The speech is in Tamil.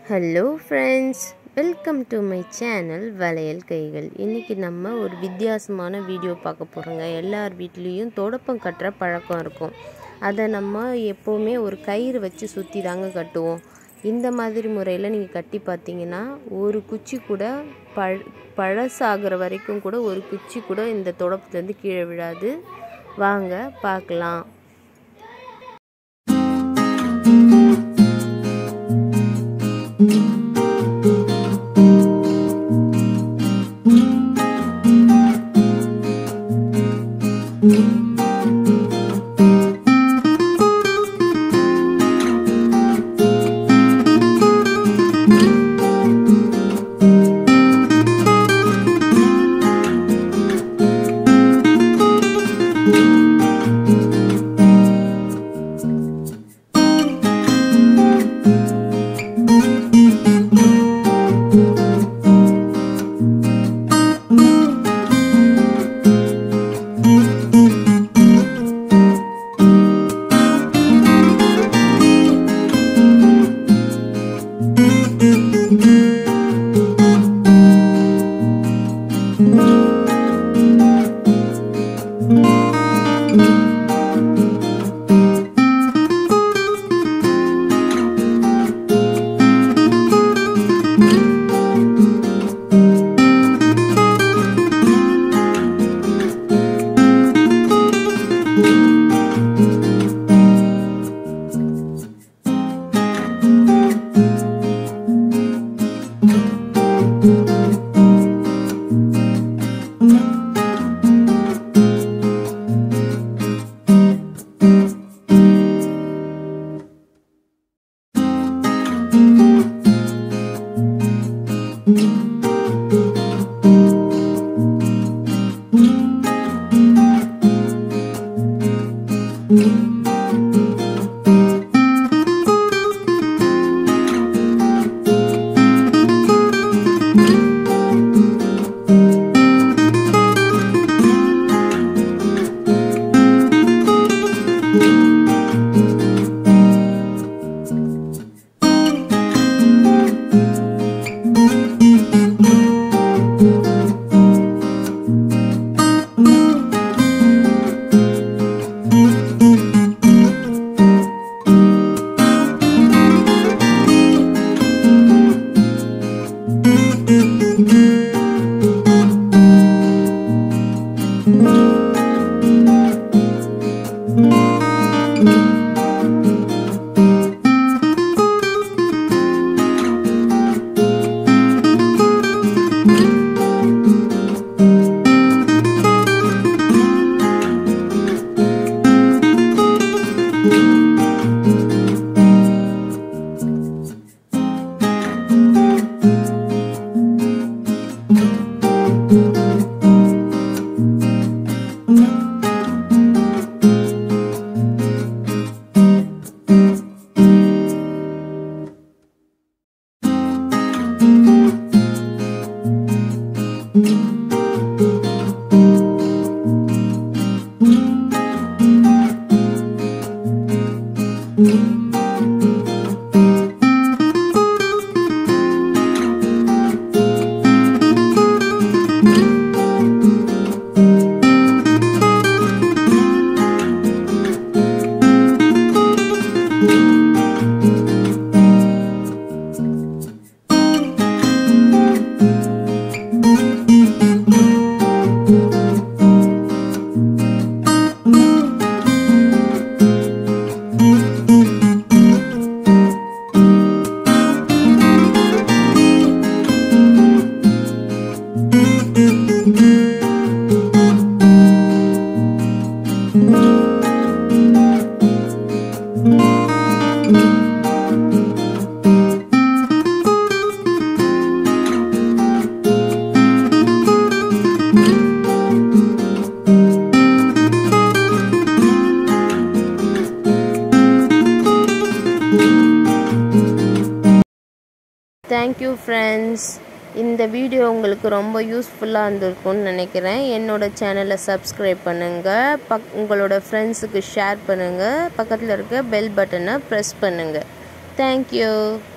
hello friends welcome to my channel வளையல் கைகள் இன்றைக்கி நம்ம ஒரு வித்தியாசமான வீடியோ பார்க்க போகிறோங்க எல்லார் வீட்லேயும் தொடப்பம் கட்டுற பழக்கம் இருக்கும் அதை நம்ம எப்போவுமே ஒரு கயிறு வச்சு சுற்றி தாங்க கட்டுவோம் இந்த மாதிரி முறையில் நீங்கள் கட்டி பார்த்தீங்கன்னா ஒரு குச்சி கூட பழ பழசாகிற வரைக்கும் கூட ஒரு குச்சி கூட இந்த தொடப்பத்துலேருந்து கீழே விழாது வாங்க பார்க்கலாம் தேங்க்யூ ஃப்ரெண்ட்ஸ் இந்த வீடியோ உங்களுக்கு ரொம்ப யூஸ்ஃபுல்லாக இருந்திருக்கும்னு நினைக்கிறேன் என்னோடய சேனலை சப்ஸ்கிரைப் பண்ணுங்கள் பக் உங்களோட ஃப்ரெண்ட்ஸுக்கு ஷேர் பண்ணுங்கள் பக்கத்தில் இருக்க பெல் பட்டனை ப்ரெஸ் பண்ணுங்கள் தேங்க்யூ